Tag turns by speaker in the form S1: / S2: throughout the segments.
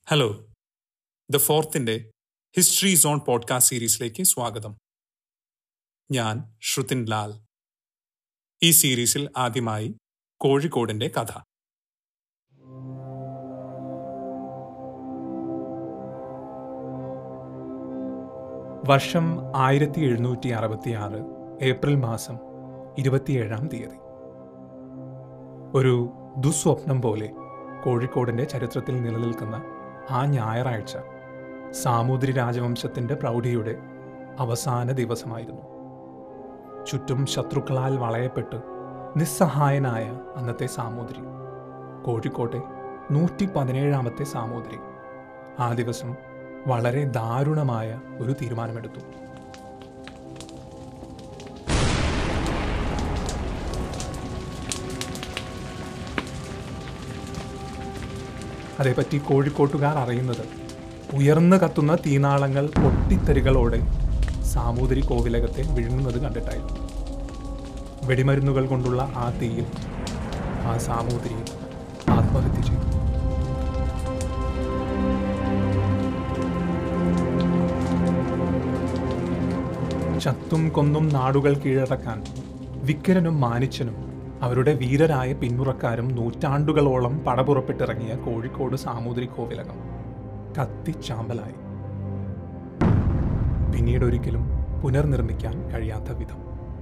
S1: hello the ഫോർത്തിൻ്റെ history zone podcast സീരീസിലേക്ക് സ്വാഗതം ഞാൻ ശ്രുതിൻ ലാൽ ഈ സീരീസിൽ ആദ്യമായി കോഴിക്കോടിൻ്റെ കഥ വർഷം ആയിരത്തി എഴുന്നൂറ്റി അറുപത്തിയാറ് ഏപ്രിൽ മാസം ഇരുപത്തിയേഴാം തീയതി ഒരു ദുസ്വപ്നം പോലെ കോഴിക്കോടിൻ്റെ ചരിത്രത്തിൽ നിലനിൽക്കുന്ന ആ ഞായറാഴ്ച സാമൂതിരി രാജവംശത്തിൻ്റെ പ്രൗഢിയുടെ അവസാന ദിവസമായിരുന്നു ചുറ്റും ശത്രുക്കളാൽ വളയപ്പെട്ട് നിസ്സഹായനായ അന്നത്തെ സാമൂതിരി കോഴിക്കോട്ടെ നൂറ്റി പതിനേഴാമത്തെ സാമൂതിരി ആ ദിവസം വളരെ ദാരുണമായ ഒരു തീരുമാനമെടുത്തു അതേപ്പറ്റി കോഴിക്കോട്ടുകാർ അറിയുന്നത് ഉയർന്നു കത്തുന്ന തീനാളങ്ങൾ പൊട്ടിത്തെറികളോടെ സാമൂതിരി കോവിലകത്തെ വിഴുങ്ങുന്നത് കണ്ടിട്ടായിരുന്നു വെടിമരുന്നുകൾ കൊണ്ടുള്ള ആ തീയിൽ ആ സാമൂതിരി ആത്മഹത്യ ചെയ്തു ചത്തും കൊന്നും നാടുകൾ കീഴടക്കാൻ വിക്കരനും മാനിച്ചനും അവരുടെ വീരരായ പിന്മുറക്കാരും നൂറ്റാണ്ടുകളോളം പടപുറപ്പെട്ടിറങ്ങിയ കോഴിക്കോട് സാമൂതിരി കോവിലകം കത്തിച്ചാമ്പലായി പിന്നീട് ഒരിക്കലും പുനർനിർമ്മിക്കാൻ കഴിയാത്ത വിധം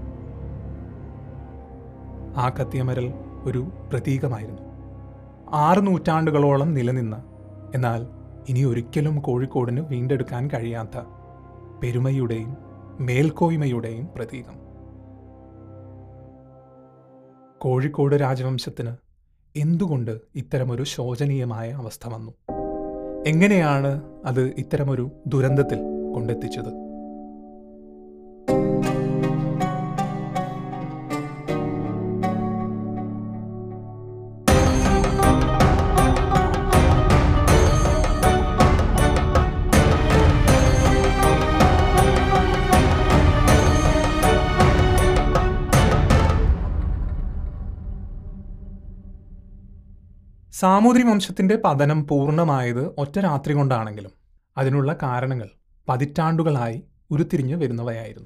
S1: ആ കത്തിയമരൽ ഒരു പ്രതീകമായിരുന്നു ആറ് നൂറ്റാണ്ടുകളോളം നിലനിന്ന എന്നാൽ ഇനി ഒരിക്കലും കോഴിക്കോടിന് വീണ്ടെടുക്കാൻ കഴിയാത്ത പെരുമയുടെയും മേൽക്കോയ്മയുടെയും പ്രതീകം കോഴിക്കോട് രാജവംശത്തിന് എന്തുകൊണ്ട് ഇത്തരമൊരു ശോചനീയമായ അവസ്ഥ വന്നു എങ്ങനെയാണ് അത് ഇത്തരമൊരു ദുരന്തത്തിൽ കൊണ്ടെത്തിച്ചത് സാമൂതിരി വംശത്തിന്റെ പതനം പൂർണ്ണമായത് ഒറ്റ രാത്രി കൊണ്ടാണെങ്കിലും അതിനുള്ള കാരണങ്ങൾ പതിറ്റാണ്ടുകളായി ഉരുത്തിരിഞ്ഞു വരുന്നവയായിരുന്നു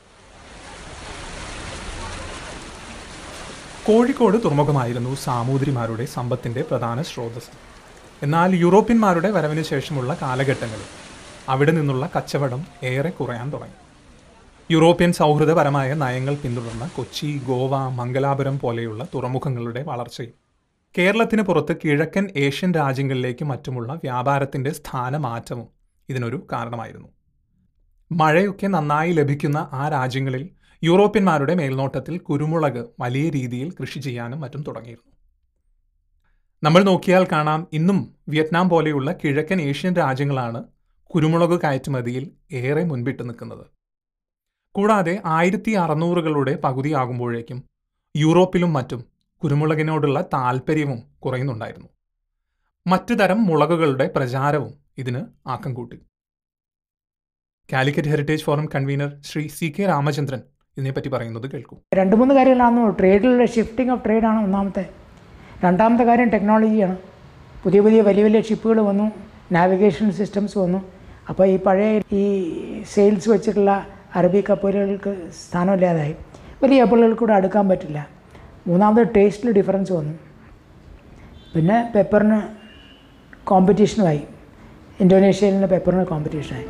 S1: കോഴിക്കോട് തുറമുഖമായിരുന്നു സാമൂതിരിമാരുടെ സമ്പത്തിന്റെ പ്രധാന സ്രോതസ് എന്നാൽ യൂറോപ്യന്മാരുടെ വരവിന് ശേഷമുള്ള കാലഘട്ടങ്ങളിൽ അവിടെ നിന്നുള്ള കച്ചവടം ഏറെ കുറയാൻ തുടങ്ങി യൂറോപ്യൻ സൗഹൃദപരമായ നയങ്ങൾ പിന്തുടർന്ന കൊച്ചി ഗോവ മംഗലാപുരം പോലെയുള്ള തുറമുഖങ്ങളുടെ വളർച്ചയും കേരളത്തിന് പുറത്ത് കിഴക്കൻ ഏഷ്യൻ രാജ്യങ്ങളിലേക്ക് മറ്റുമുള്ള വ്യാപാരത്തിന്റെ സ്ഥാനമാറ്റവും ഇതിനൊരു കാരണമായിരുന്നു മഴയൊക്കെ നന്നായി ലഭിക്കുന്ന ആ രാജ്യങ്ങളിൽ യൂറോപ്യന്മാരുടെ മേൽനോട്ടത്തിൽ കുരുമുളക് വലിയ രീതിയിൽ കൃഷി ചെയ്യാനും മറ്റും തുടങ്ങിയിരുന്നു നമ്മൾ നോക്കിയാൽ കാണാം ഇന്നും വിയറ്റ്നാം പോലെയുള്ള കിഴക്കൻ ഏഷ്യൻ രാജ്യങ്ങളാണ് കുരുമുളക് കയറ്റുമതിയിൽ ഏറെ മുൻപിട്ട് നിൽക്കുന്നത് കൂടാതെ ആയിരത്തി അറുന്നൂറുകളുടെ പകുതിയാകുമ്പോഴേക്കും യൂറോപ്പിലും മറ്റും കുരുമുളകിനോടുള്ള താല്പര്യവും കുറയുന്നുണ്ടായിരുന്നു മറ്റു തരം മുളകുകളുടെ പ്രചാരവും ഇതിന് ആക്കം കൂട്ടി Calicut heritage forum convener Shri C K Ramachandran ഇതിനെപ്പറ്റി പറയുന്നത് കേൾക്കൂ
S2: രണ്ട് മൂന്ന് കാര്യങ്ങളാണ് ട്രേഡിലുള്ള ഷിഫ്റ്റിംഗ് ഓഫ് ട്രേഡാണ് ഒന്നാമത്തെ രണ്ടാമത്തെ കാര്യം ടെക്നോളജിയാണ് പുതിയ പുതിയ വലിയ വലിയ ഷിപ്പുകൾ വന്നു നാവിഗേഷൻ സിസ്റ്റംസ് വന്നു അപ്പോൾ ഈ പഴയ ഈ സെയിൽസ് വെച്ചിട്ടുള്ള അറബി കപ്പലുകൾക്ക് സ്ഥാനമില്ലാതായി വലിയ കപ്പലുകൾക്ക് കൂടെ അടുക്കാൻ പറ്റില്ല മൂന്നാമത് ടേസ്റ്റിൽ ഡിഫറൻസ് വന്നു പിന്നെ പെപ്പറിന് കോമ്പറ്റീഷനുമായി ഇന്തോനേഷ്യയിൽ നിന്ന് പെപ്പറിന് കോമ്പറ്റീഷനായി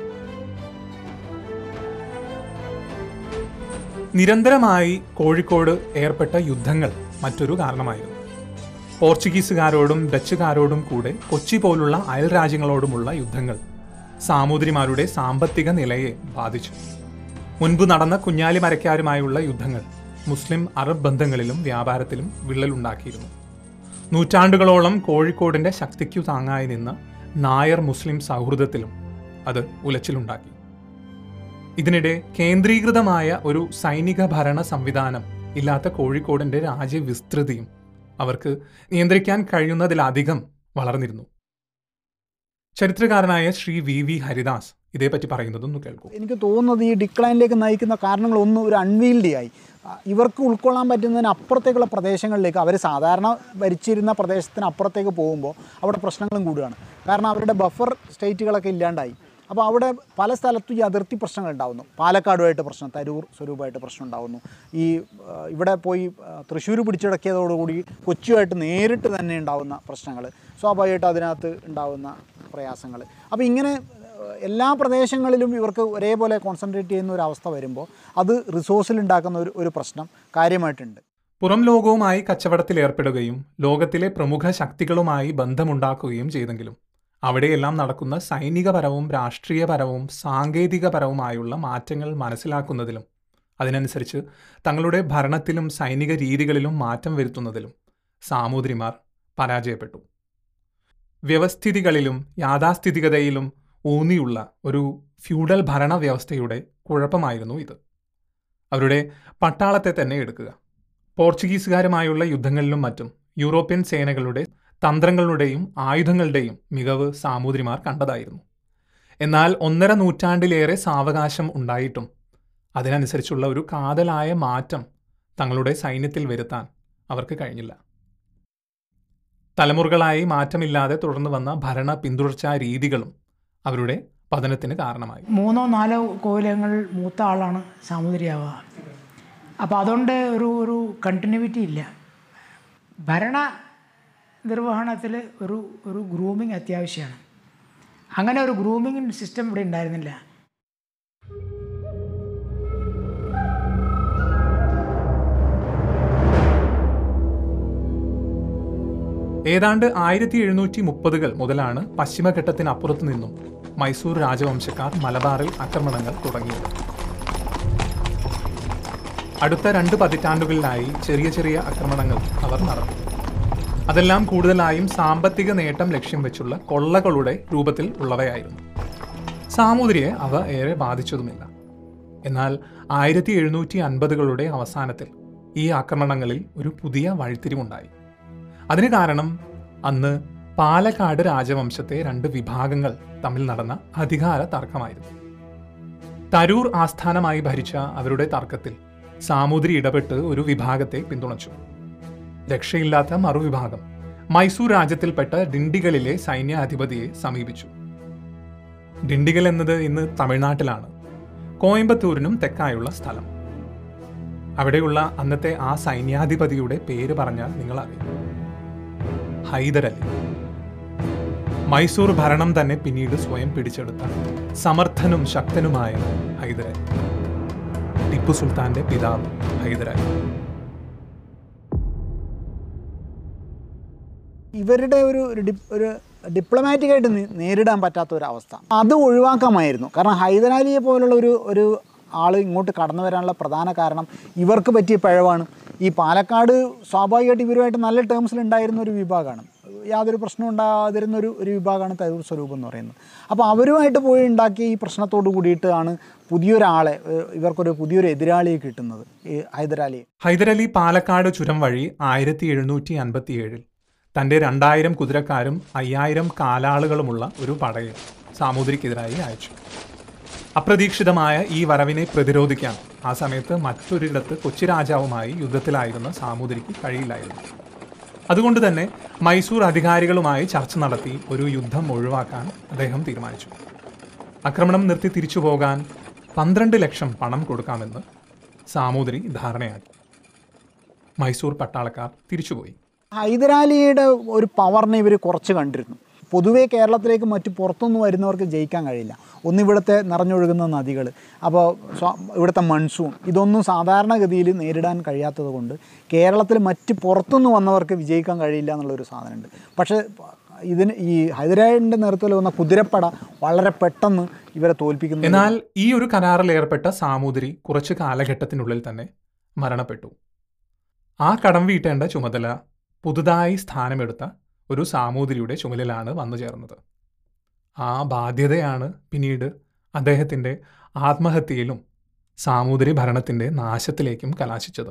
S1: നിരന്തരമായി കോഴിക്കോട് ഏർപ്പെട്ട യുദ്ധങ്ങൾ മറ്റൊരു കാരണമായിരുന്നു പോർച്ചുഗീസുകാരോടും ഡച്ചുകാരോടും കൂടെ കൊച്ചി പോലുള്ള അയൽ രാജ്യങ്ങളോടുമുള്ള യുദ്ധങ്ങൾ സാമൂതിരിമാരുടെ സാമ്പത്തിക നിലയെ ബാധിച്ചു മുൻപ് നടന്ന കുഞ്ഞാലി മരക്കാരുമായുള്ള യുദ്ധങ്ങൾ മുസ്ലിം അറബ് ബന്ധങ്ങളിലും വ്യാപാരത്തിലും വിള്ളലുണ്ടാക്കിയിരുന്നു നൂറ്റാണ്ടുകളോളം കോഴിക്കോടിന്റെ ശക്തിക്കു താങ്ങായി നിന്ന നായർ മുസ്ലിം സൗഹൃദത്തിലും അത് ഉലച്ചിലുണ്ടാക്കി ഇതിനിടെ കേന്ദ്രീകൃതമായ ഒരു സൈനിക ഭരണ സംവിധാനം ഇല്ലാത്ത കോഴിക്കോടിന്റെ രാജ്യവിസ്തൃതിയും അവർക്ക് നിയന്ത്രിക്കാൻ കഴിയുന്നതിലധികം വളർന്നിരുന്നു ചരിത്രകാരനായ ശ്രീ വി വി ഹരിദാസ് ഇതേപ്പറ്റി പറയുന്നതൊന്ന് കേൾക്കൂ
S3: എനിക്ക് തോന്നുന്നത് ഈ ഡിക്ലൈനിലേക്ക് നയിക്കുന്ന കാരണങ്ങളൊന്നും ഒരു അൺവീൽഡി ആയി ആ, ഇവർക്ക് ഉൾക്കൊള്ളാൻ പറ്റുന്നതിന് അപ്പുറത്തേക്കുള്ള പ്രദേശങ്ങളിലേക്ക് അവർ സാധാരണ ഭരിച്ചിരുന്ന പ്രദേശത്തിന് അപ്പുറത്തേക്ക് പോകുമ്പോൾ അവിടെ പ്രശ്നങ്ങളും കൂടുകയാണ് കാരണം അവരുടെ ബഫർ സ്റ്റേറ്റുകളൊക്കെ ഇല്ലാണ്ടായി അപ്പോൾ അവിടെ പല സ്ഥലത്തും ഈ അതിർത്തി പ്രശ്നങ്ങൾ ഉണ്ടാകുന്നു പാലക്കാടുമായിട്ട് പ്രശ്നം തരൂർ സ്വരൂപമായിട്ട് പ്രശ്നം ഉണ്ടാകുന്നു ഈ ആ, ഇവിടെ പോയി ആ, തൃശ്ശൂർ പിടിച്ചടക്കിയതോടുകൂടി കൊച്ചിയുമായിട്ട് നേരിട്ട് തന്നെ ഉണ്ടാകുന്ന പ്രശ്നങ്ങൾ സ്വാഭാവികമായിട്ട് അതിനകത്ത് ഉണ്ടാകുന്ന പ്രയാസങ്ങൾ അപ്പോൾ ഇങ്ങനെ ആ, എല്ലാ പ്രദേശങ്ങളിലും ഇവർക്ക് ഒരേപോലെ കോൺസെൻട്രേറ്റ് ചെയ്യുന്ന ഒരു അവസ്ഥ വരുമ്പോൾ അത് റിസോഴ്സിൽ ഉണ്ടാക്കുന്ന ഒരു ഒരു പ്രശ്നം കാര്യമായിട്ടുണ്ട്
S1: പുറം ലോകവുമായി കച്ചവടത്തിൽ ഏർപ്പെടുകയും ലോകത്തിലെ പ്രമുഖ ശക്തികളുമായി ബന്ധമുണ്ടാക്കുകയും ചെയ്തെങ്കിലും അവിടെയെല്ലാം നടക്കുന്ന സൈനികപരവും രാഷ്ട്രീയപരവും സാങ്കേതികപരവുമായുള്ള മാറ്റങ്ങൾ മനസ്സിലാക്കുന്നതിലും അതിനനുസരിച്ച് തങ്ങളുടെ ഭരണത്തിലും സൈനിക രീതികളിലും മാറ്റം വരുത്തുന്നതിലും സാമൂതിരിമാർ പരാജയപ്പെട്ടു വ്യവസ്ഥിതികളിലും യാഥാസ്ഥിതികതയിലും ഊന്നിയുള്ള ഒരു ഫ്യൂഡൽ ഭരണവ്യവസ്ഥയുടെ കുഴപ്പമായിരുന്നു ഇത് അവരുടെ പട്ടാളത്തെ തന്നെ എടുക്കുക പോർച്ചുഗീസുകാരുമായുള്ള യുദ്ധങ്ങളിലും മറ്റും യൂറോപ്യൻ സേനകളുടെ തന്ത്രങ്ങളുടെയും ആയുധങ്ങളുടെയും മികവ് സാമൂതിരിമാർ കണ്ടതായിരുന്നു എന്നാൽ ഒന്നര നൂറ്റാണ്ടിലേറെ സാവകാശം ഉണ്ടായിട്ടും അതിനനുസരിച്ചുള്ള ഒരു കാതലായ മാറ്റം തങ്ങളുടെ സൈന്യത്തിൽ വരുത്താൻ അവർക്ക് കഴിഞ്ഞില്ല തലമുറകളായി മാറ്റമില്ലാതെ തുടർന്നു വന്ന ഭരണ പിന്തുടർച്ചാ രീതികളും അവരുടെ പതനത്തിന് കാരണമായി
S2: മൂന്നോ നാലോ കോവിലങ്ങൾ മൂത്ത ആളാണ് സാമൂതിരിയാവുക അപ്പോൾ അതുകൊണ്ട് ഒരു ഒരു കണ്ടിന്യൂവിറ്റി ഇല്ല ഭരണ നിർവഹണത്തിൽ ഒരു ഒരു ഗ്രൂമിങ് അത്യാവശ്യമാണ് അങ്ങനെ ഒരു ഗ്രൂമിങ് സിസ്റ്റം ഇവിടെ ഉണ്ടായിരുന്നില്ല
S1: ഏതാണ്ട് ആയിരത്തി എഴുന്നൂറ്റി മുപ്പതുകൾ മുതലാണ് പശ്ചിമഘട്ടത്തിനപ്പുറത്തു നിന്നും മൈസൂർ രാജവംശക്കാർ മലബാറിൽ ആക്രമണങ്ങൾ തുടങ്ങിയത് അടുത്ത രണ്ട് പതിറ്റാണ്ടുകളിലായി ചെറിയ ചെറിയ ആക്രമണങ്ങൾ അവർ നടത്തി അതെല്ലാം കൂടുതലായും സാമ്പത്തിക നേട്ടം ലക്ഷ്യം വെച്ചുള്ള കൊള്ളകളുടെ രൂപത്തിൽ ഉള്ളവയായിരുന്നു സാമൂതിരിയെ അവ ഏറെ ബാധിച്ചതുമില്ല എന്നാൽ ആയിരത്തി എഴുന്നൂറ്റി അൻപതുകളുടെ അവസാനത്തിൽ ഈ ആക്രമണങ്ങളിൽ ഒരു പുതിയ വഴിത്തിരിവുണ്ടായി അതിന് കാരണം അന്ന് പാലക്കാട് രാജവംശത്തെ രണ്ട് വിഭാഗങ്ങൾ തമ്മിൽ നടന്ന അധികാര തർക്കമായിരുന്നു തരൂർ ആസ്ഥാനമായി ഭരിച്ച അവരുടെ തർക്കത്തിൽ സാമൂതിരി ഇടപെട്ട് ഒരു വിഭാഗത്തെ പിന്തുണച്ചു രക്ഷയില്ലാത്ത മറുവിഭാഗം മൈസൂർ രാജ്യത്തിൽപ്പെട്ട ഡിണ്ടിഗലിലെ സൈന്യാധിപതിയെ സമീപിച്ചു ഡിണ്ടിഗൽ എന്നത് ഇന്ന് തമിഴ്നാട്ടിലാണ് കോയമ്പത്തൂരിനും തെക്കായുള്ള സ്ഥലം അവിടെയുള്ള അന്നത്തെ ആ സൈന്യാധിപതിയുടെ പേര് പറഞ്ഞാൽ നിങ്ങൾ അറിയും ഹൈദരലി മൈസൂർ ഭരണം തന്നെ പിന്നീട് സ്വയം പിടിച്ചെടുത്ത സമർത്ഥനും ശക്തനുമായ ഹൈദരലി ടിപ്പു സുൽത്താന്റെ പിതാവ് ഹൈദരലി
S3: ഇവരുടെ ഒരു ഒരു ഡി- ഒരു ഡിപ്ലോമാറ്റിക്കായിട്ട് നേ- നേരിടാൻ പറ്റാത്ത ഒരു അവസ്ഥ അത് ഒഴിവാക്കാമായിരുന്നു കാരണം ഹൈദരാലിയെ പോലുള്ള ഒരു ഒരു ആൾ ഇങ്ങോട്ട് കടന്നു വരാനുള്ള പ്രധാന കാരണം ഇവർക്ക് പറ്റിയ പിഴവാണ് ഈ പാലക്കാട് സ്വാഭാവികമായിട്ട് ഇവരുമായിട്ട് നല്ല ടേംസിൽ ഉണ്ടായിരുന്ന ഒരു വിഭാഗമാണ് യാതൊരു പ്രശ്നവും ഉണ്ടാകാതിരുന്ന ഒരു ഒരു വിഭാഗമാണ് തരൂർ സ്വരൂപം എന്ന് പറയുന്നത് അപ്പോൾ അവരുമായിട്ട് പോയി ഉണ്ടാക്കിയ ഈ പ്രശ്നത്തോട് കൂടിയിട്ടാണ് പുതിയൊരാളെ ഏഹ് ഇവർക്കൊരു പുതിയൊരു എതിരാളിയെ കിട്ടുന്നത് ഈ ഹൈദരാലിയെ
S1: ഹൈദരലി പാലക്കാട് ചുരം വഴി ആയിരത്തി എഴുന്നൂറ്റി അൻപത്തിയേഴിൽ തന്റെ രണ്ടായിരം കുതിരക്കാരും അയ്യായിരം കാലാളുകളുമുള്ള ഒരു പടയെ സാമൂതിരിക്കെതിരായി അയച്ചു അപ്രതീക്ഷിതമായ ഈ വരവിനെ പ്രതിരോധിക്കാൻ ആ സമയത്ത് മറ്റൊരിടത്ത് കൊച്ചി രാജാവുമായി യുദ്ധത്തിലായിരുന്ന സാമൂതിരിക്ക് കഴിയില്ലായിരുന്നു അതുകൊണ്ട് തന്നെ മൈസൂർ അധികാരികളുമായി ചർച്ച നടത്തി ഒരു യുദ്ധം ഒഴിവാക്കാൻ അദ്ദേഹം തീരുമാനിച്ചു ആക്രമണം നിർത്തി തിരിച്ചു പോകാൻ പന്ത്രണ്ട് ലക്ഷം പണം കൊടുക്കാമെന്ന് സാമൂതിരി ധാരണയാക്കി മൈസൂർ പട്ടാളക്കാർ തിരിച്ചുപോയി
S3: ഹൈദരാലിയുടെ ഒരു പവറിനെ ഇവർ കുറച്ച് കണ്ടിരുന്നു പൊതുവേ കേരളത്തിലേക്ക് മറ്റു പുറത്തുനിന്ന് വരുന്നവർക്ക് ജയിക്കാൻ കഴിയില്ല ഒന്നിവിടുത്തെ നിറഞ്ഞൊഴുകുന്ന നദികൾ അപ്പോൾ സ്വ- ഇവിടുത്തെ മൺസൂൺ ഇതൊന്നും സാധാരണഗതിയിൽ നേരിടാൻ കഴിയാത്തത് കൊണ്ട് കേരളത്തിൽ മറ്റ് പുറത്തുനിന്ന് വന്നവർക്ക് വിജയിക്കാൻ കഴിയില്ല എന്നുള്ളൊരു സാധനമുണ്ട് പക്ഷേ ഇതിന് ഈ ഹൈദരാലിൻ്റെ നേതൃത്വത്തിൽ വന്ന കുതിരപ്പട വളരെ പെട്ടെന്ന് ഇവരെ തോൽപ്പിക്കുന്നു
S1: എന്നാൽ ഈ ഒരു കരാറിൽ ഏർപ്പെട്ട സാമൂതിരി കുറച്ച് കാലഘട്ടത്തിനുള്ളിൽ തന്നെ മരണപ്പെട്ടു ആ കടം വീട്ടേണ്ട ചുമതല പുതുതായി സ്ഥാനമെടുത്ത ഒരു സാമൂതിരിയുടെ ചുമലിലാണ് വന്നു ചേർന്നത് ആ ബാധ്യതയാണ് പിന്നീട് അദ്ദേഹത്തിൻ്റെ ആത്മഹത്യയിലും സാമൂതിരി ഭരണത്തിൻ്റെ നാശത്തിലേക്കും കലാശിച്ചത്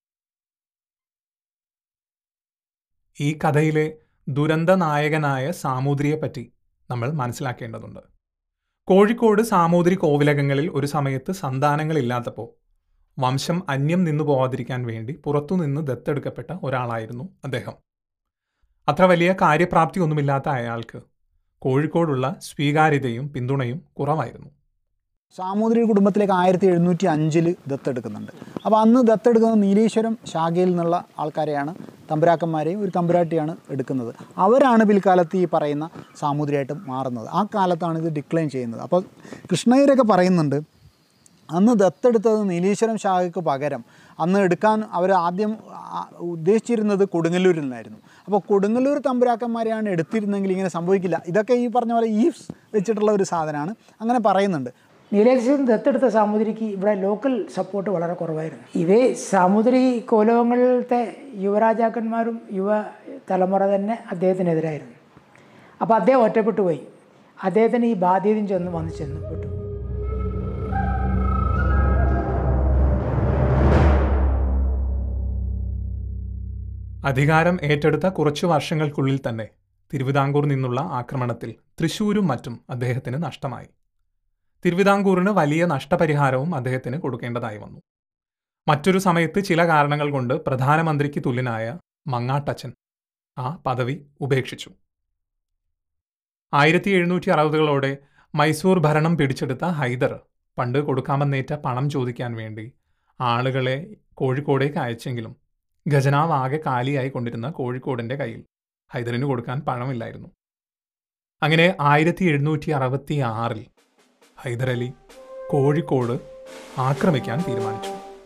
S1: ഈ കഥയിലെ ദുരന്ത നായകനായ സാമൂതിരിയെപ്പറ്റി നമ്മൾ മനസ്സിലാക്കേണ്ടതുണ്ട് കോഴിക്കോട് സാമൂതിരി കോവിലകങ്ങളിൽ ഒരു സമയത്ത് സന്താനങ്ങളില്ലാത്തപ്പോൾ വംശം അന്യം നിന്നു പോവാതിരിക്കാൻ വേണ്ടി പുറത്തുനിന്ന് ദത്തെടുക്കപ്പെട്ട ഒരാളായിരുന്നു അദ്ദേഹം അത്ര വലിയ കാര്യപ്രാപ്തി ഒന്നുമില്ലാത്ത അയാൾക്ക് കോഴിക്കോടുള്ള സ്വീകാര്യതയും പിന്തുണയും കുറവായിരുന്നു
S3: സാമൂതിരി കുടുംബത്തിലേക്ക് ആയിരത്തി എഴുന്നൂറ്റി അഞ്ചിൽ ദത്തെടുക്കുന്നുണ്ട് അപ്പോൾ അന്ന് ദത്തെടുക്കുന്നത് നീലേശ്വരം ശാഖയിൽ നിന്നുള്ള ആൾക്കാരെയാണ് തമ്പുരാക്കന്മാരെയും ഒരു തമ്പുരാട്ടിയാണ് എടുക്കുന്നത് അവരാണ് പിൽക്കാലത്ത് ഈ പറയുന്ന സാമൂതിരിയായിട്ട് മാറുന്നത് ആ കാലത്താണ് ഇത് ഡിക്ലൈൻ ചെയ്യുന്നത് അപ്പോൾ കൃഷ്ണയ്യരൊക്കെ പറയുന്നുണ്ട് അന്ന് ദത്തെടുത്തത് നീലീശ്വരം ശാഖയ്ക്ക് പകരം അന്ന് എടുക്കാൻ അവർ ആദ്യം ആ, ഉദ്ദേശിച്ചിരുന്നത് കൊടുങ്ങല്ലൂരിൽ നിന്നായിരുന്നു അപ്പോൾ കൊടുങ്ങല്ലൂർ തമ്പുരാക്കന്മാരെയാണ് എടുത്തിരുന്നെങ്കിൽ ഇങ്ങനെ സംഭവിക്കില്ല ഇതൊക്കെ ഈ പറഞ്ഞ പോലെ ഈഫ്സ് വെച്ചിട്ടുള്ള ഒരു സാധനമാണ് അങ്ങനെ പറയുന്നുണ്ട്
S2: നീലേശ്വരം ദത്തെടുത്ത സാമൂതിരിക്ക് ഇവിടെ ലോക്കൽ സപ്പോർട്ട് വളരെ കുറവായിരുന്നു ഇതേ സാമൂതിരി കോലോകങ്ങളിലത്തെ യുവരാജാക്കന്മാരും യുവ തലമുറ തന്നെ അദ്ദേഹത്തിനെതിരായിരുന്നു അപ്പോൾ അദ്ദേഹം ഒറ്റപ്പെട്ടു പോയി അദ്ദേഹത്തിന് ഈ ബാധ്യതയും ചെന്ന് വന്ന് ചെന്നപ്പെട്ടു
S1: അധികാരം ഏറ്റെടുത്ത കുറച്ചു വർഷങ്ങൾക്കുള്ളിൽ തന്നെ തിരുവിതാംകൂർ നിന്നുള്ള ആക്രമണത്തിൽ തൃശൂരും മറ്റും അദ്ദേഹത്തിന് നഷ്ടമായി തിരുവിതാംകൂറിന് വലിയ നഷ്ടപരിഹാരവും അദ്ദേഹത്തിന് കൊടുക്കേണ്ടതായി വന്നു മറ്റൊരു സമയത്ത് ചില കാരണങ്ങൾ കൊണ്ട് പ്രധാനമന്ത്രിക്ക് തുല്യനായ മങ്ങാട്ടച്ചൻ ആ പദവി ഉപേക്ഷിച്ചു ആയിരത്തി എഴുന്നൂറ്റി അറുപതുകളോടെ മൈസൂർ ഭരണം പിടിച്ചെടുത്ത ഹൈദർ പണ്ട് കൊടുക്കാമെന്നേറ്റ പണം ചോദിക്കാൻ വേണ്ടി ആളുകളെ കോഴിക്കോടേക്ക് അയച്ചെങ്കിലും ഖജനാവ് ആകെ കാലിയായി കൊണ്ടിരുന്ന കോഴിക്കോടിന്റെ കയ്യിൽ ഹൈദറിന് കൊടുക്കാൻ പണമില്ലായിരുന്നു അങ്ങനെ ആയിരത്തി എഴുന്നൂറ്റി അറുപത്തി ആറിൽ ഹൈദരലി കോഴിക്കോട് ആക്രമിക്കാൻ തീരുമാനിച്ചു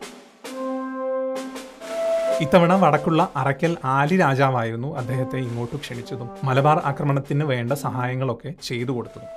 S1: ഇത്തവണ വടക്കുള്ള അറക്കൽ ആലി രാജാവായിരുന്നു അദ്ദേഹത്തെ ഇങ്ങോട്ട് ക്ഷണിച്ചതും മലബാർ ആക്രമണത്തിന് വേണ്ട സഹായങ്ങളൊക്കെ ചെയ്തു കൊടുത്തതും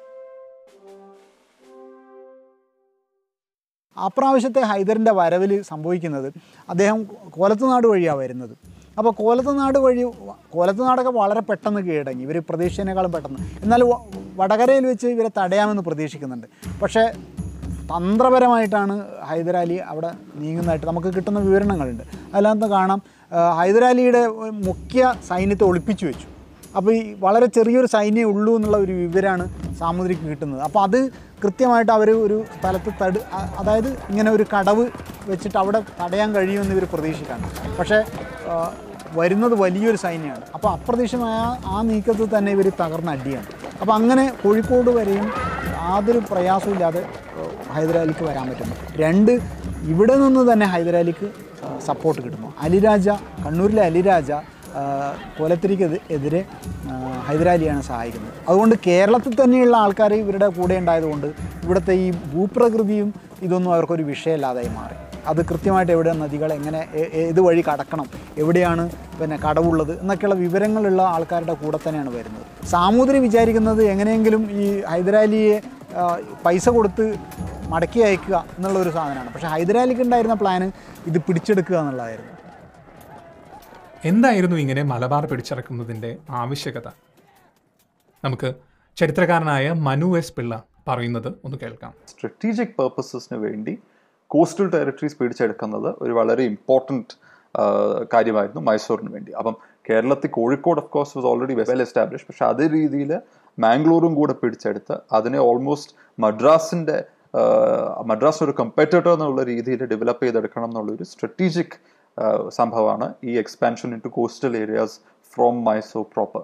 S3: അപ്രാവശ്യത്തെ ഹൈദറിൻ്റെ വരവിൽ സംഭവിക്കുന്നത് അദ്ദേഹം കോലത്തുനാട് വഴിയാണ് വരുന്നത് അപ്പോൾ കോലത്തുനാട് വഴി കോലത്തുനാടൊക്കെ വളരെ പെട്ടെന്ന് കീഴടങ്ങി ഇവർ പ്രതീക്ഷിച്ചതിനേക്കാളും പെട്ടെന്ന് എന്നാൽ വ- വടകരയിൽ വെച്ച് ഇവരെ തടയാമെന്ന് പ്രതീക്ഷിക്കുന്നുണ്ട് പക്ഷേ തന്ത്രപരമായിട്ടാണ് ഹൈദരാലി അവിടെ നീങ്ങുന്നതായിട്ട് നമുക്ക് കിട്ടുന്ന വിവരണങ്ങളുണ്ട് അതിനകത്ത് കാണാം ആ, ഹൈദരാലിയുടെ മുഖ്യ സൈന്യത്തെ ഒളിപ്പിച്ചു വെച്ചു അപ്പോൾ ഈ വളരെ ചെറിയൊരു സൈന്യമേ ഉള്ളൂ എന്നുള്ള ഒരു വിവരമാണ് സാമുദ്രിക്ക് കിട്ടുന്നത് അപ്പോൾ അത് കൃത്യമായിട്ട് അവർ ഒരു സ്ഥലത്ത് തട് അ- അതായത് ഇങ്ങനെ ഒരു കടവ് വെച്ചിട്ട് അവിടെ തടയാൻ കഴിയുമെന്ന് ഇവർ പ്രതീക്ഷിക്കാണ് പക്ഷേ ആ, വരുന്നത് വലിയൊരു സൈന്യമാണ് അപ്പോൾ അപ്രതീക്ഷിതമായ ആ നീക്കത്തിൽ തന്നെ ഇവർ തകർന്ന അടിയാണ് അപ്പോൾ അങ്ങനെ കോഴിക്കോട് വരെയും യാതൊരു പ്രയാസമില്ലാതെ ഏഹ്, ഹൈദരാലിക്ക് വരാൻ പറ്റുന്നു രണ്ട് ഇവിടെ നിന്ന് തന്നെ ഹൈദരാലിക്ക് സപ്പോർട്ട് കിട്ടുന്നു അലിരാജ കണ്ണൂരിലെ അലിരാജ ആ, കോലത്തിരിക്ക് എതി- എതിരെ ആ, ഹൈദരാലിയാണ് സഹായിക്കുന്നത് അതുകൊണ്ട് കേരളത്തിൽ തന്നെയുള്ള ആൾക്കാർ ഇവരുടെ കൂടെ ഉണ്ടായതുകൊണ്ട് ഇവിടുത്തെ ഈ ഭൂപ്രകൃതിയും ഇതൊന്നും അവർക്കൊരു വിഷയമല്ലാതായി മാറി അത് കൃത്യമായിട്ട് എവിടെ നദികൾ എങ്ങനെ ഏ- ഏത് വഴി കടക്കണം എവിടെയാണ് പിന്നെ കടവുള്ളത് എന്നൊക്കെയുള്ള വിവരങ്ങളുള്ള ആൾക്കാരുടെ കൂടെ തന്നെയാണ് വരുന്നത് സാമൂതിരി വിചാരിക്കുന്നത് എങ്ങനെയെങ്കിലും ഈ ഹൈദരാലിയെ ആ, പൈസ കൊടുത്ത് മടക്കി അയക്കുക എന്നുള്ള ഒരു സാധനമാണ് പക്ഷേ ഹൈദരാലിക്ക് ഉണ്ടായിരുന്ന പ്ലാന് ഇത് പിടിച്ചെടുക്കുക എന്നുള്ളതായിരുന്നു
S1: എന്തായിരുന്നു ഇങ്ങനെ മലബാർ പിടിച്ചടക്കുന്നതിൻ്റെ ആവശ്യകത നമുക്ക് ചരിത്രകാരനായ മനു എസ് പിള്ള പറയുന്നത് ഒന്ന് കേൾക്കാം
S4: സ്ട്രാറ്റജിക് പേർപ്പസസിന് വേണ്ടി കോസ്റ്റൽ ടെറിട്ടറീസ് പിടിച്ചെടുക്കുന്നത് ഒരു വളരെ ഇമ്പോർട്ടൻറ്റ് കാര്യമായിരുന്നു മൈസൂറിന് വേണ്ടി അപ്പം കേരളത്തിൽ Kozhikode of course was already well establish പക്ഷെ അതേ രീതിയിൽ മാംഗ്ലൂരും കൂടെ പിടിച്ചെടുത്ത് അതിനെ ഓൾമോസ്റ്റ് മദ്രാസിൻ്റെ മദ്രാസ് ഒരു കമ്പറ്റേറ്റർ എന്നുള്ള രീതിയിൽ ഡെവലപ്പ് ചെയ്തെടുക്കണം എന്നുള്ളൊരു സ്ട്രാറ്റജിക് സംഭവമാണ് ഈ expansion into coastal areas from Mysore proper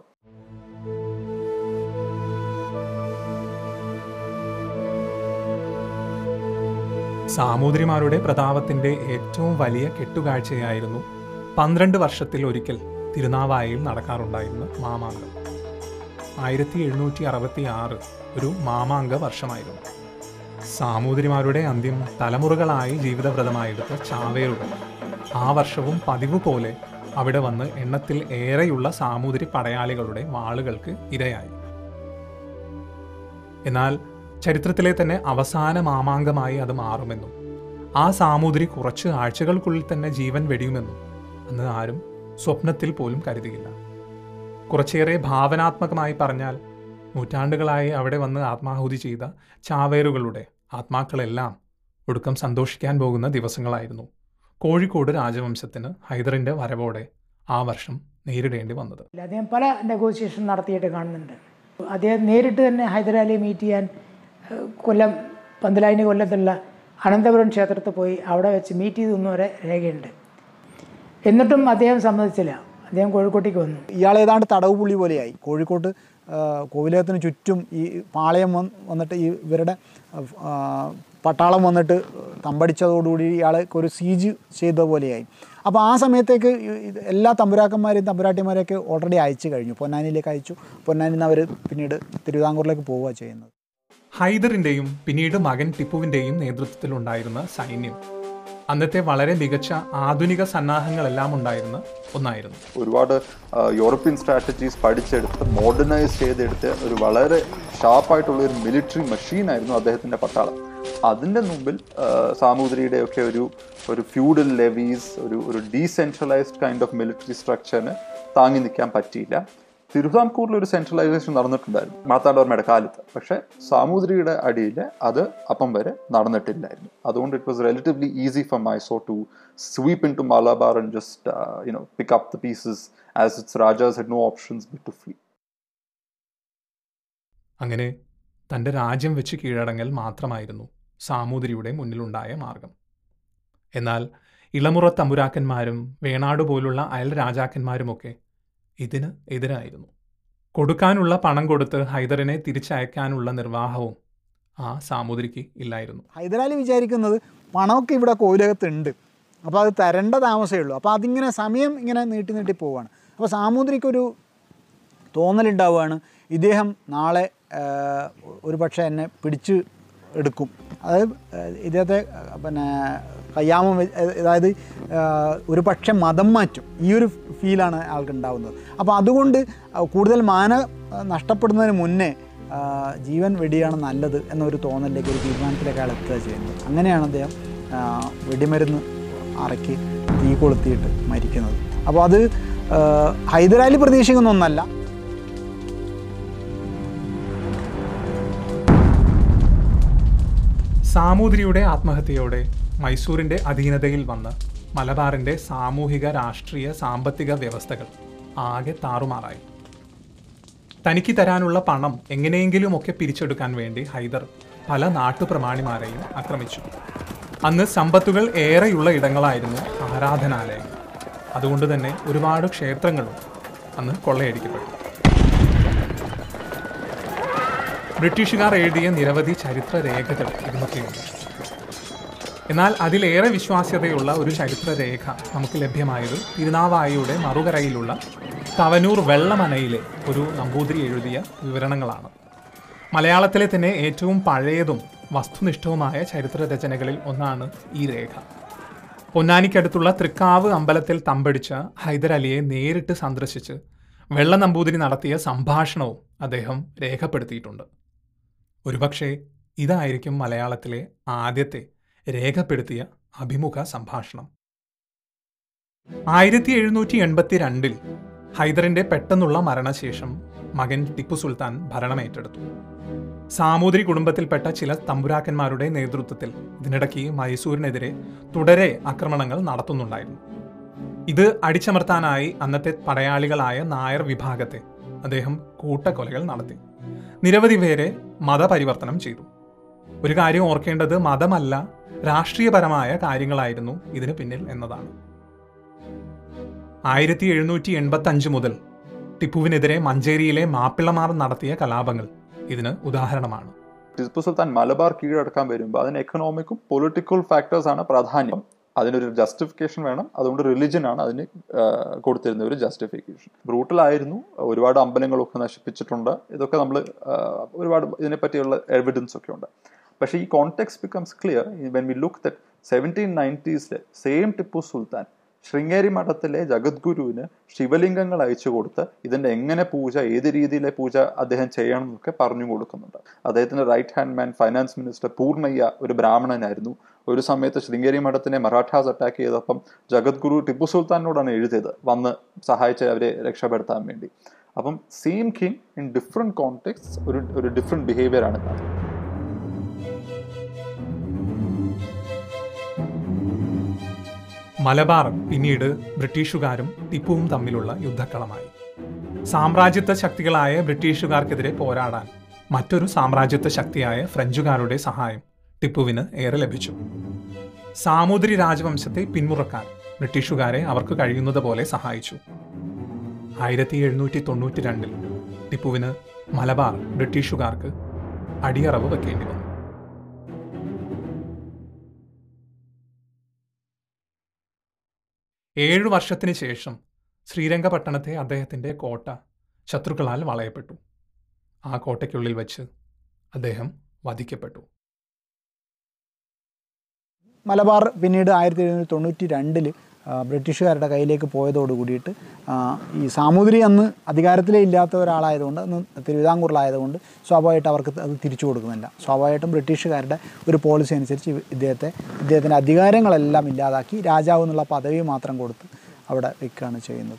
S1: സാമൂതിരിമാരുടെ പ്രതാപത്തിന്റെ ഏറ്റവും വലിയ കെട്ടുകാഴ്ചയായിരുന്നു പന്ത്രണ്ട് വർഷത്തിൽ ഒരിക്കൽ തിരുനാവായയിൽ നടക്കാറുണ്ടായിരുന്ന മാമാങ്കം ആയിരത്തി എഴുന്നൂറ്റി അറുപത്തി ആറ് ഒരു മാമാങ്ക വർഷമായിരുന്നു സാമൂതിരിമാരുടെ അന്ത്യം തലമുറകളായി ജീവിതവ്രതമായെടുത്ത ചാവേറുകൾ ആ വർഷവും പതിവ് പോലെ അവിടെ വന്ന് എണ്ണത്തിൽ ഏറെയുള്ള സാമൂതിരി പടയാളികളുടെ വാളുകൾക്ക് ഇരയായി എന്നാൽ ചരിത്രത്തിലെ തന്നെ അവസാന മാമാങ്കമായി അത് മാറുമെന്നും ആ സാമൂതിരി കുറച്ച് ആഴ്ചകൾക്കുള്ളിൽ തന്നെ ജീവൻ വെടിയുമെന്നും അന്ന് ആരും സ്വപ്നത്തിൽ പോലും കരുതിയില്ല കുറച്ചേറെ ഭാവനാത്മകമായി പറഞ്ഞാൽ നൂറ്റാണ്ടുകളായി അവിടെ വന്ന് ആത്മാഹുതി ചെയ്ത ചാവേറുകളുടെ ആത്മാക്കളെല്ലാം ഒടുക്കം സന്തോഷിക്കാൻ പോകുന്ന ദിവസങ്ങളായിരുന്നു കോഴിക്കോട് രാജവംശത്തിന് ഹൈദറിന്റെ വരവോടെ ആ വർഷം നേരിടേണ്ടി വന്നത്
S2: അദ്ദേഹം പല നെഗോസിയേഷൻ നടത്തിയിട്ട് കാണുന്നുണ്ട് അദ്ദേഹം നേരിട്ട് തന്നെ ഹൈദരാലിയെ മീറ്റ് ചെയ്യാൻ ഏഹ്, കൊല്ലം പന്തലായിനി കൊല്ലത്തുള്ള അനന്തപുരം ക്ഷേത്രത്തിൽ പോയി അവിടെ വെച്ച് മീറ്റ് ചെയ്തു വരെ രേഖയുണ്ട് എന്നിട്ടും അദ്ദേഹം സമ്മതിച്ചില്ല അദ്ദേഹം കോഴിക്കോട്ടേക്ക് വന്നു
S3: ഇയാൾ ഏതാണ്ട് തടവ് പുള്ളി പോലെയായി കോഴിക്കോട്ട് ആ, കോവിലകത്തിന് ചുറ്റും ഈ പാളയം വന്ന് വന്നിട്ട് ഈ ഇവരുടെ ആ, പട്ടാളം വന്നിട്ട് തമ്പടിച്ചതോടുകൂടി ഇയാൾക്ക് ഒരു സീജ് ചെയ്ത പോലെയായി അപ്പോൾ ആ സമയത്തേക്ക് ഈ- ഇത് എല്ലാ തമ്പുരാക്കന്മാരെയും തമ്പുരാട്ടിമാരെയൊക്കെ ഓൾറെഡി അയച്ചു കഴിഞ്ഞു പൊന്നാനിയിലേക്ക് അയച്ചു പൊന്നാനിൽ നിന്ന് അവർ പിന്നീട് തിരുവിതാംകൂറിലേക്ക് പോവുക ചെയ്യുന്നത്
S1: ഹൈദറിന്റെയും പിന്നീട് മകൻ ടിപ്പുവിന്റെയും നേതൃത്വത്തിലുണ്ടായിരുന്ന സൈന്യം അന്നത്തെ വളരെ മികച്ച ആധുനിക സന്നാഹങ്ങളെല്ലാം ഉണ്ടായിരുന്ന ഒന്നായിരുന്നു
S4: ഒരുപാട് ആ, യൂറോപ്യൻ സ്ട്രാറ്റജീസ് പഠിച്ചെടുത്ത് മോഡേണൈസ് ചെയ്തെടുത്ത് ഒരു വളരെ ഷാർപ്പായിട്ടുള്ള ഒരു മിലിറ്ററി മെഷീൻ ആയിരുന്നു അദ്ദേഹത്തിന്റെ പട്ടാളം അതിന്റെ മുമ്പിൽ ആ, സാമൂതിരിയുടെ ഒക്കെ ഒരു ഒരു ഫ്യൂഡൽ ലെവീസ് ഒരു ഒരു ഡീസെൻട്രലൈസ്ഡ് കൈൻഡ് ഓഫ് മിലിറ്ററി സ്ട്രക്ചറിന് താങ്ങി നിൽക്കാൻ പറ്റിയില്ല തിരുവിതാംകൂറിൽ ഒരു സെൻട്രലൈസേഷൻ നടന്നിട്ടുണ്ടായിരുന്നു മാർത്താണ്ഡവർമ്മയുടെ കാലത്ത് പക്ഷേ സാമൂതിരിയുടെ അടിയിൽ അത് അപ്പം വരെ നടന്നിട്ടില്ലായിരുന്നു അതുകൊണ്ട് it was relatively easy for Mysore to sweep into Malabar and just you know pick up the pieces as it's rajas had no options but to flee
S1: അങ്ങനെ തൻ്റെ രാജ്യം വെച്ച് കീഴടങ്ങൽ മാത്രമായിരുന്നു സാമൂതിരിയുടെ മുന്നിലുണ്ടായ മാർഗം എന്നാൽ ഇളമുറ തമ്പുരാക്കന്മാരും വേണാട് പോലുള്ള അയൽ രാജാക്കന്മാരുമൊക്കെ ഇതിന് എതിരായിരുന്നു കൊടുക്കാനുള്ള പണം കൊടുത്ത് ഹൈദറിനെ തിരിച്ചയക്കാനുള്ള നിർവാഹവും ആ സാമൂതിരിക്ക് ഇല്ലായിരുന്നു
S3: ഹൈദരാലി വിചാരിക്കുന്നത് പണമൊക്കെ ഇവിടെ കോവിലകത്തുണ്ട് അപ്പോൾ അത് തരേണ്ട താമസമേ ഉള്ളൂ അപ്പോൾ അതിങ്ങനെ സമയം ഇങ്ങനെ നീട്ടി നീട്ടി പോവുകയാണ് അപ്പോൾ സാമൂതിരിക്കൊരു തോന്നലുണ്ടാവുകയാണ് ഇദ്ദേഹം നാളെ ആഹ്, ഒരു പക്ഷേ എന്നെ പിടിച്ച് എടുക്കും അതായത് ആഹ്, ഇദ്ദേഹത്തെ ആഹ്, പിന്നെ കയ്യാമം വെ- അതായത് ആഹ്, ഒരു പക്ഷേ മതം മാറ്റും ഈ ഒരു ഫീലാണ് ആൾക്ക് ഉണ്ടാവുന്നത് അപ്പോൾ അതുകൊണ്ട് കൂടുതൽ മാന ആഹ്, നഷ്ടപ്പെടുന്നതിന് മുന്നേ ആഹ്, ജീവൻ വെടിയാണ് നല്ലത് എന്നൊരു തോന്നലിലേക്ക് ഒരു തീരുമാനത്തിലേക്ക് അയാൾ എത്തുക ചെയ്യുന്നത് അങ്ങനെയാണ് അദ്ദേഹം ആഹ്, വെടിമരുന്ന് അറയ്ക്ക് തീ കൊളുത്തിയിട്ട് മരിക്കുന്നത് അപ്പോൾ അത് ആഹ്, ഹൈദരാലി പ്രതീക്ഷിക്കുന്ന ഒന്നല്ല
S1: സാമൂതിരിയുടെ ആത്മഹത്യയോടെ മൈസൂരിന്റെ അധീനതയിൽ വന്ന് മലബാറിന്റെ സാമൂഹിക രാഷ്ട്രീയ സാമ്പത്തിക വ്യവസ്ഥകൾ ആകെ താറുമാറായി തനിക്ക് തരാനുള്ള പണം എങ്ങനെയെങ്കിലുമൊക്കെ പിരിച്ചെടുക്കാൻ വേണ്ടി ഹൈദർ പല നാട്ടുപ്രമാണിമാരെയും ആക്രമിച്ചു അന്ന് സമ്പത്തുകൾ ഏറെയുള്ള ഇടങ്ങളായിരുന്നു ആരാധനാലയങ്ങൾ അതുകൊണ്ട് തന്നെ ഒരുപാട് ക്ഷേത്രങ്ങളും അന്ന് കൊള്ളയടിക്കപ്പെട്ടു ബ്രിട്ടീഷുകാർ എഴുതിയ നിരവധി ചരിത്ര രേഖകൾ ഇതിനൊക്കെയുണ്ട് എന്നാൽ അതിലേറെ വിശ്വാസ്യതയുള്ള ഒരു ചരിത്രരേഖ നമുക്ക് ലഭ്യമായത് തിരുനാവായിയുടെ മറുകരയിലുള്ള തവനൂർ വെള്ളമനയിലെ ഒരു നമ്പൂതിരി എഴുതിയ വിവരണങ്ങളാണ് മലയാളത്തിലെ തന്നെ ഏറ്റവും പഴയതും വസ്തുനിഷ്ഠവുമായ ചരിത്ര രചനകളിൽ ഒന്നാണ് ഈ രേഖ പൊന്നാനിക്കടുത്തുള്ള തൃക്കാവ് അമ്പലത്തിൽ തമ്പടിച്ച ഹൈദരലിയെ നേരിട്ട് സന്ദർശിച്ച് വെള്ള നമ്പൂതിരി നടത്തിയ സംഭാഷണവും അദ്ദേഹം രേഖപ്പെടുത്തിയിട്ടുണ്ട് ഒരുപക്ഷെ ഇതായിരിക്കും മലയാളത്തിലെ ആദ്യത്തെ രേഖപ്പെടുത്തിയ അഭിമുഖ സംഭാഷണം ആയിരത്തി എഴുന്നൂറ്റി എൺപത്തി രണ്ടിൽ ഹൈദറിന്റെ പെട്ടെന്നുള്ള മരണശേഷം മകൻ ടിപ്പു സുൽത്താൻ ഭരണമേറ്റെടുത്തു സാമൂതിരി കുടുംബത്തിൽപ്പെട്ട ചില തമ്പുരാക്കന്മാരുടെ നേതൃത്വത്തിൽ ഇതിനിടയ്ക്ക് മൈസൂരിനെതിരെ തുടരെ ആക്രമണങ്ങൾ നടത്തുന്നുണ്ടായിരുന്നു ഇത് അടിച്ചമർത്താനായി അന്നത്തെ പടയാളികളായ നായർ വിഭാഗത്തെ അദ്ദേഹം കൂട്ടക്കൊലകൾ നടത്തി നിരവധി പേരെ മതപരിവർത്തനം ചെയ്തു ഒരു കാര്യം ഓർക്കേണ്ടത് മതമല്ല രാഷ്ട്രീയപരമായ കാര്യങ്ങളായിരുന്നു ഇതിന് പിന്നിൽ എന്നതാണ് ആയിരത്തി എഴുന്നൂറ്റി എൺപത്തി അഞ്ച് മുതൽ ടിപ്പുവിനെതിരെ മഞ്ചേരിയിലെ മാപ്പിളമാർ നടത്തിയ കലാപങ്ങൾ ഇതിന് ഉദാഹരണമാണ്
S4: ടിപ്പു സുൽത്താൻ മലബാർ കീഴടക്കാൻ വരുമ്പോൾ അതിന് എക്കണോമിക്കും പൊളിറ്റിക്കൽ ഫാക്ടേഴ്സ് ആണ് പ്രാധാന്യം അതിനൊരു ജസ്റ്റിഫിക്കേഷൻ വേണം അതുകൊണ്ട് റിലിജൻ ആണ് അതിന് ആ, കൊടുത്തിരുന്ന ഒരു ജസ്റ്റിഫിക്കേഷൻ ബ്രൂട്ടലായിരുന്നു ഒരുപാട് അമ്പലങ്ങളൊക്കെ നശിപ്പിച്ചിട്ടുണ്ട് ഇതൊക്കെ നമ്മൾ ഒരുപാട് ഇതിനെപ്പറ്റിയുള്ള എവിഡൻസ് ഒക്കെ ഉണ്ട് പക്ഷേ ഈ context becomes clear when we look that seventeen നയൻറ്റീസിലെ സെയിം ടിപ്പു സുൽത്താൻ ശൃംഗേരി മഠത്തിലെ ജഗദ്ഗുരുവിന് ശിവലിംഗങ്ങൾ അയച്ചു കൊടുത്ത് ഇതിന്റെ എങ്ങനെ പൂജ ഏത് രീതിയിലെ പൂജ അദ്ദേഹം ചെയ്യണം എന്നൊക്കെ പറഞ്ഞു കൊടുക്കുന്നുണ്ട് അദ്ദേഹത്തിന്റെ right hand man finance minister Purnaiah ഒരു ബ്രാഹ്മണനായിരുന്നു ഒരു സമയത്ത് ശൃംഗേരി മഠത്തിനെ മറാഠാസ് അറ്റാക്ക് ചെയ്തപ്പം ജഗദ്ഗുരു ടിപ്പു സുൽത്താനോടാണ് എഴുതിയത് വന്ന് സഹായിച്ച് അവരെ രക്ഷപ്പെടുത്താൻ വേണ്ടി അപ്പം same king in different context ഒരു ഒരു ഡിഫറെന്റ് ബിഹേവിയർ ആണ് കാണുന്നത്
S1: മലബാർ പിന്നീട് ബ്രിട്ടീഷുകാരും ടിപ്പുവും തമ്മിലുള്ള യുദ്ധക്കളമായി സാമ്രാജ്യത്വ ശക്തികളായ ബ്രിട്ടീഷുകാർക്കെതിരെ പോരാടാൻ മറ്റൊരു സാമ്രാജ്യത്വ ശക്തിയായ ഫ്രഞ്ചുകാരുടെ സഹായം ടിപ്പുവിന് ഏറെ ലഭിച്ചു സാമൂതിരി രാജവംശത്തെ പിന്മുറക്കാൻ ബ്രിട്ടീഷുകാരെ അവർക്ക് കഴിയുന്നത് പോലെ സഹായിച്ചു ആയിരത്തി എഴുന്നൂറ്റി തൊണ്ണൂറ്റി രണ്ടിൽ ടിപ്പുവിന് മലബാർ ബ്രിട്ടീഷുകാർക്ക് അടിയറവ് വെക്കേണ്ടി വന്നു ഏഴു വർഷത്തിന് ശേഷം ശ്രീരംഗപട്ടണത്തെ അദ്ദേഹത്തിൻ്റെ കോട്ട ശത്രുക്കളാൽ വളയപ്പെട്ടു ആ കോട്ടയ്ക്കുള്ളിൽ വച്ച് അദ്ദേഹം വധിക്കപ്പെട്ടു
S3: മലബാർ പിന്നീട് ആയിരത്തി എഴുന്നൂറ്റി തൊണ്ണൂറ്റി രണ്ടിൽ ബ്രിട്ടീഷുകാരുടെ കയ്യിലേക്ക് പോയതോട് കൂടിയിട്ട് ആ, ഈ സാമൂതിരി അന്ന് അധികാരത്തിലേ ഇല്ലാത്ത ഒരാളായതുകൊണ്ട് അന്ന് തിരുവിതാംകൂറിലായതുകൊണ്ട് സ്വാഭാവികമായിട്ട് അവർക്ക് അത് തിരിച്ചു കൊടുക്കുന്നില്ല സ്വാഭാവികമായിട്ടും ബ്രിട്ടീഷുകാരുടെ ഒരു പോളിസി അനുസരിച്ച് ഇവ- ഇദ്ദേഹത്തെ ഇദ്ദേഹത്തിൻ്റെ അധികാരങ്ങളെല്ലാം ഇല്ലാതാക്കി രാജാവ് എന്നുള്ള പദവി മാത്രം കൊടുത്ത് അവിടെ വെക്കുകയാണ് ചെയ്യുന്നത്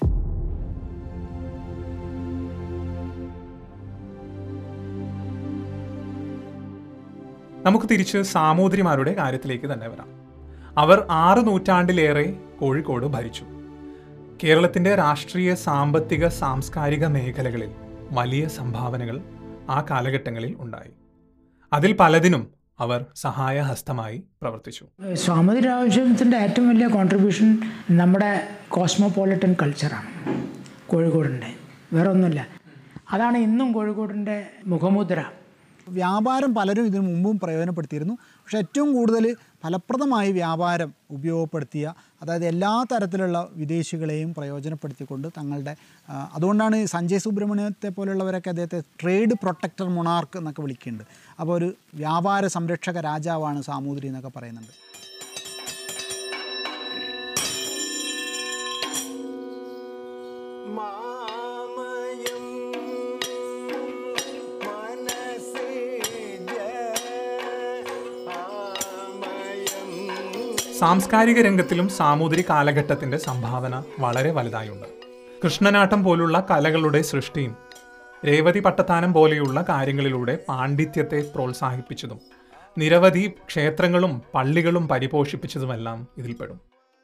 S1: നമുക്ക് തിരിച്ച് സാമൂതിരിമാരുടെ കാര്യത്തിലേക്ക് തന്നെ വരാം അവർ ആറ് നൂറ്റാണ്ടിലേറെ കോഴിക്കോട് ഭരിച്ചു കേരളത്തിന്റെ രാഷ്ട്രീയ സാമ്പത്തിക സാംസ്കാരിക മേഖലകളിൽ വലിയ സംഭാവനകൾ ആ കാലഘട്ടങ്ങളിൽ ഉണ്ടായി അതിൽ പലതിനും അവർ സഹായഹസ്തമായി പ്രവർത്തിച്ചു
S2: സ്വാമതി രാജവംശത്തിൻ്റെ ഏറ്റവും വലിയ കോൺട്രിബ്യൂഷൻ നമ്മുടെ കോസ്മോപോളിറ്റൻ കൾച്ചറാണ് കോഴിക്കോടിൻ്റെ വേറെ ഒന്നുമില്ല അതാണ് ഇന്നും കോഴിക്കോടിൻ്റെ മുഖമുദ്ര
S3: വ്യാപാരം പലരും ഇതിനു മുമ്പും പ്രയോജനപ്പെടുത്തിയിരുന്നു പക്ഷേ ഏറ്റവും കൂടുതൽ ഫലപ്രദമായി വ്യാപാരം ഉപയോഗപ്പെടുത്തിയ അതായത് എല്ലാ തരത്തിലുള്ള വിദേശികളെയും പ്രയോജനപ്പെടുത്തിക്കൊണ്ട് തങ്ങളുടെ ആ, അതുകൊണ്ടാണ് ഈ സഞ്ജയ് സുബ്രഹ്മണ്യത്തെ പോലുള്ളവരൊക്കെ അദ്ദേഹത്തെ ട്രേഡ് പ്രൊട്ടക്ടർ മൊണാർക്ക് എന്നൊക്കെ വിളിക്കുന്നുണ്ട് അപ്പോൾ ഒരു വ്യാപാര സംരക്ഷക രാജാവാണ് സാമൂതിരി എന്നൊക്കെ പറയുന്നുണ്ട്
S5: മാമയം മനസേ ആമയം
S1: സാംസ്കാരിക രംഗത്തിലും സാമൂതിരി കാലഘട്ടത്തിന്റെ സംഭാവന വളരെ വലുതായുണ്ട് കൃഷ്ണനാട്ടം പോലുള്ള കലകളുടെ സൃഷ്ടിയും രേവതി പട്ടത്താനം പോലെയുള്ള കാര്യങ്ങളിലൂടെ പാണ്ഡിത്യത്തെ പ്രോത്സാഹിപ്പിച്ചതും നിരവധി ക്ഷേത്രങ്ങളും പള്ളികളും പരിപോഷിപ്പിച്ചതുമെല്ലാം ഇതിൽപ്പെടും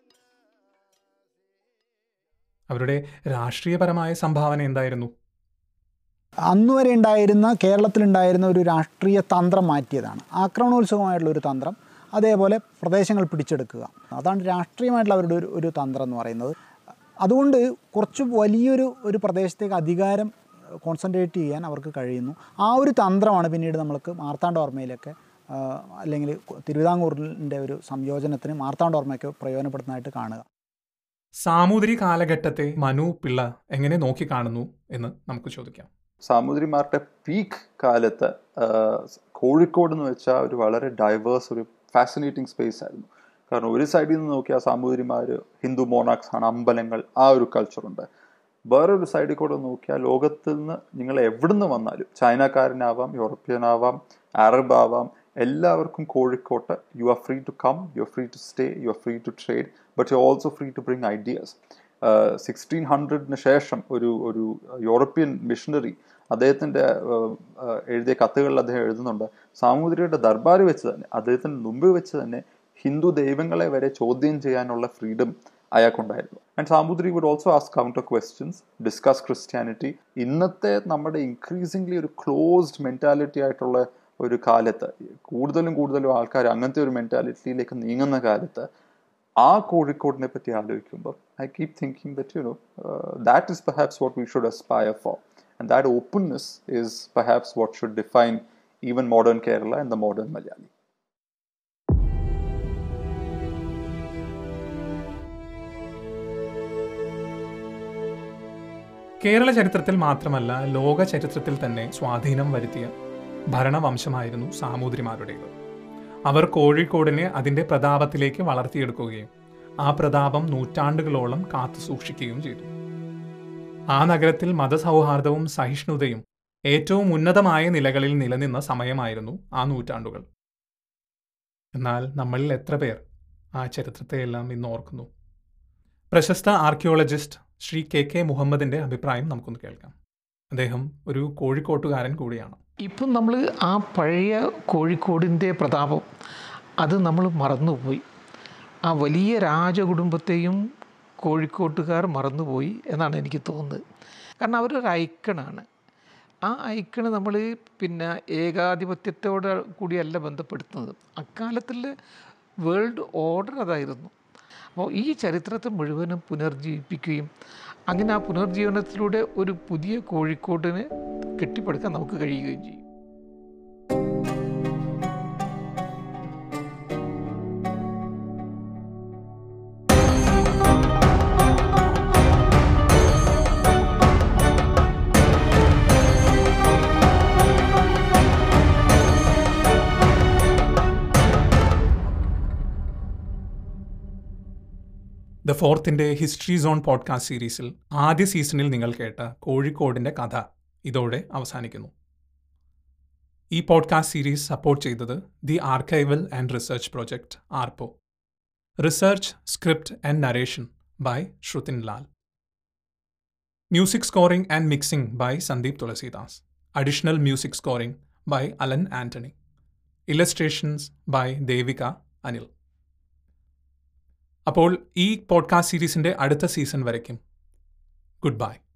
S1: അവരുടെ രാഷ്ട്രീയപരമായ സംഭാവന എന്തായിരുന്നു
S3: അന്ന് വരെ ഉണ്ടായിരുന്ന കേരളത്തിലുണ്ടായിരുന്ന ഒരു രാഷ്ട്രീയ തന്ത്രം മാറ്റിയതാണ് ആക്രമണോത്സുകമായിട്ടുള്ള ഒരു തന്ത്രം അതേപോലെ പ്രദേശങ്ങൾ പിടിച്ചെടുക്കുക അതാണ് രാഷ്ട്രീയമായിട്ടുള്ള അവരുടെ ഒരു ഒരു തന്ത്രം എന്ന് പറയുന്നത് അതുകൊണ്ട് കുറച്ച് വലിയൊരു ഒരു പ്രദേശത്തേക്ക് അധികാരം കോൺസെൻട്രേറ്റ് ചെയ്യാൻ അവർക്ക് കഴിയുന്നു ആ ഒരു തന്ത്രമാണ് പിന്നീട് നമ്മൾക്ക് മാർത്താണ്ഡോർമ്മയിലൊക്കെ ആ, അല്ലെങ്കിൽ തിരുവിതാംകൂറിൻ്റെ ഒരു സംയോജനത്തിന് മാർത്താണ്ഡോർമ്മയൊക്കെ പ്രയോജനപ്പെടുന്നതായിട്ട് കാണുക
S1: സാമൂതിരി കാലഘട്ടത്തെ മനു പിള്ള എങ്ങനെ നോക്കിക്കാണുന്നു എന്ന് നമുക്ക് ചോദിക്കാം
S4: സാമൂതിരിമാരുടെ പീക്ക് കാലത്ത് ആ, കോഴിക്കോട് എന്ന് വെച്ചാൽ ഒരു വളരെ ഡൈവേഴ്സ് ഒരു ഫാസിനേറ്റിംഗ് സ്പേസ് ആയിരുന്നു കാരണം ഒരു സൈഡിൽ നിന്ന് നോക്കിയാൽ സാമൂതിരിമാർ ഹിന്ദു മോണാക്സ് ആണ് അമ്പലങ്ങൾ ആ ഒരു കൾച്ചറുണ്ട് വേറൊരു സൈഡിൽ കൂടെ നോക്കിയാൽ ലോകത്തിൽ നിന്ന് നിങ്ങൾ എവിടുന്ന് വന്നാലും ചൈനക്കാരനാവാം യൂറോപ്യനാവാം അറബ് ആവാം എല്ലാവർക്കും കോഴിക്കോട്ട് you are free to come you are free to stay you are free to trade but you also free to bring ideas sixteen ഹൺഡ്രഡിന് ശേഷം ഒരു ഒരു യൂറോപ്യൻ മിഷണറി അദ്ദേഹത്തിന്റെ ആഹ്, ആഹ്, എഴുതിയ കത്തുകളിൽ അദ്ദേഹം എഴുതുന്നുണ്ട് സാമൂതിരിയുടെ ദർബാർ വെച്ച് തന്നെ അദ്ദേഹത്തിന് മുമ്പ് വെച്ച് തന്നെ ഹിന്ദു ദൈവങ്ങളെ വരെ ചോദ്യം ചെയ്യാനുള്ള ഫ്രീഡം അയാൾക്കുണ്ടായിരുന്നു and Samoothiri would also ask counter questions discuss Christianity ഇന്നത്തെ നമ്മുടെ ഇൻക്രീസിംഗ്ലി ഒരു ക്ലോസ്ഡ് മെന്റാലിറ്റി ആയിട്ടുള്ള ഒരു കാലത്ത് കൂടുതലും കൂടുതലും ആൾക്കാർ അങ്ങനത്തെ ഒരു മെന്റാലിറ്റിയിലേക്ക് നീങ്ങുന്ന കാലത്ത് ആ കോഴിക്കോടിനെ പറ്റി ആലോചിക്കുമ്പോൾ I keep thinking that you know that is perhaps what we should aspire for and that openness is perhaps what should define even modern Kerala and the modern Malayali
S1: Kerala ചരിത്രത്തിൽ മാത്രമല്ല ലോക ചരിത്രത്തിൽ തന്നെ സ്വാധീനം വരുത്തിയ ഭരണവംശമായിരുന്നു സാമൂതിരിമാരുടേത് അവർ കോഴിക്കോടിനെ അതിൻ്റെ പ്രതാപത്തിലേക്ക് വളർത്തിയെടുക്കുകയും ആ പ്രതാപം നൂറ്റാണ്ടുകളോളം കാത്തു സൂക്ഷിക്കുകയും ചെയ്തു ആ നഗരത്തിൽ മതസൗഹാർദ്ദവും സഹിഷ്ണുതയും ഏറ്റവും ഉന്നതമായ നിലകളിൽ നിലനിന്ന സമയമായിരുന്നു ആ നൂറ്റാണ്ടുകൾ എന്നാൽ നമ്മളിൽ എത്ര പേർ ആ ചരിത്രത്തെയെല്ലാം ഇന്ന് ഓർക്കുന്നു പ്രശസ്ത ആർക്കിയോളജിസ്റ്റ് ശ്രീ കെ കെ മുഹമ്മദിന്റെ അഭിപ്രായം നമുക്കൊന്ന് കേൾക്കാം അദ്ദേഹം ഒരു കോഴിക്കോട്ടുകാരൻ കൂടിയാണ്
S6: ഇപ്പം നമ്മൾ ആ പഴയ കോഴിക്കോടിൻ്റെ പ്രതാപം അത് നമ്മൾ മറന്നുപോയി ആ വലിയ രാജകുടുംബത്തെയും കോഴിക്കോട്ടുകാർ മറന്നുപോയി എന്നാണ് എനിക്ക് തോന്നുന്നത് കാരണം അവരൊരു ഐക്കണാണ് ആ ഐക്കണ് നമ്മൾ പിന്നെ ഏകാധിപത്യത്തോട് കൂടിയല്ല ബന്ധപ്പെടുത്തുന്നത് അക്കാലത്തിൽ വേൾഡ് ഓർഡർ അതായിരുന്നു അപ്പോൾ ഈ ചരിത്രത്തെ മുഴുവനും പുനർജീവിപ്പിക്കുകയും അങ്ങനെ ആ പുനർജീവനത്തിലൂടെ ഒരു പുതിയ കോഴിക്കോടിനെ കെട്ടിപ്പടുക്കാൻ നമുക്ക് കഴിയുകയും ചെയ്യും
S1: ദ ഫോർത്തിൻ്റെ ഹിസ്റ്ററി സോൺ പോഡ്കാസ്റ്റ് സീരീസിൽ ആദ്യ സീസണിൽ നിങ്ങൾ കേട്ട കോഴിക്കോടിൻ്റെ കഥ ഇതോടെ അവസാനിക്കുന്നു ഈ പോഡ്കാസ്റ്റ് സീരീസ് സപ്പോർട്ട് ചെയ്തത് the archival and research project ARPO research script and narration by Shruthin Lal music scoring and mixing by Sandeep Thulasidas additional music scoring by Alan Antony illustrations by Devika Anil അപ്പോൾ ഈ പോഡ്കാസ്റ്റ് സീരീസിൻ്റെ അടുത്ത സീസൺ വരയ്ക്കും ഗുഡ് ബൈ